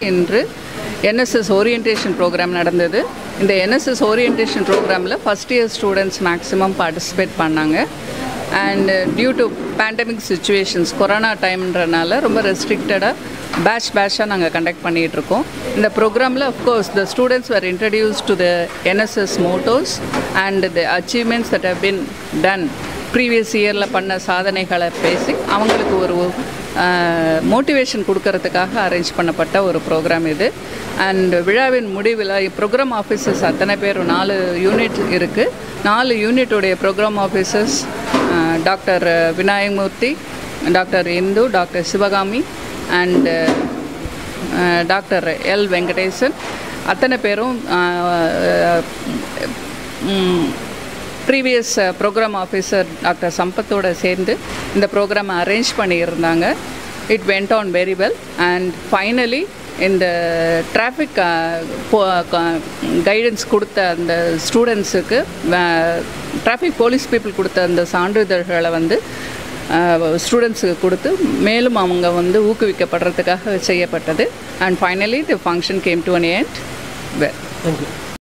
இன்று NSS orientation program நடந்தது இந்த என்எஸ்எஸ் ஓரியன்டேஷன் ப்ரோக்ராமில் first year students maximum participate பண்ணாங்க and due to pandemic situations corona டைம்ன்றனால ரொம்ப ரெஸ்ட்ரிக்டடாக பேட்ச் பேட்சாக நாங்கள் கண்டக்ட் பண்ணிகிட்டு இருக்கோம் இந்த ப்ரோக்ராமில் of course the students were introduced to the NSS mottos and the achievements that have been done previous இயரில் பண்ண சாதனைகளை பேசி அவங்களுக்கு ஒரு மோட்டிவேஷன் கொடுக்கறதுக்காக அரேஞ்ச் பண்ணப்பட்ட ஒரு ப்ரோக்ராம் இது அண்ட் விழாவின் முடிவில் ப்ரோக்ராம் ஆஃபீஸர்ஸ் அத்தனை பேர் நாலு யூனிட் இருக்குது நாலு யூனிட்டுடைய program officers doctor Vinayagamoorthy doctor Indhu doctor Sivakami and doctor L Venkatesan அத்தனை பேரும் ப்ரீவியஸ் ப்ரோக்ராம் ஆஃபீஸர் டாக்டர் சம்பத்தோட சேர்ந்து இந்த ப்ரோக்ராமை அரேஞ்ச் பண்ணியிருந்தாங்க it went on very well and finally இந்த டிராஃபிக் கைடன்ஸ் கொடுத்த அந்த ஸ்டூடெண்ட்ஸுக்கு டிராஃபிக் போலீஸ் பீப்புள் கொடுத்த அந்த சான்றிதழ்களை வந்து ஸ்டூடெண்ட்ஸுக்கு கொடுத்து மேலும் அவங்க வந்து ஊக்குவிக்கப்படுறதுக்காக செய்யப்பட்டது and finally the function came to an end well thank you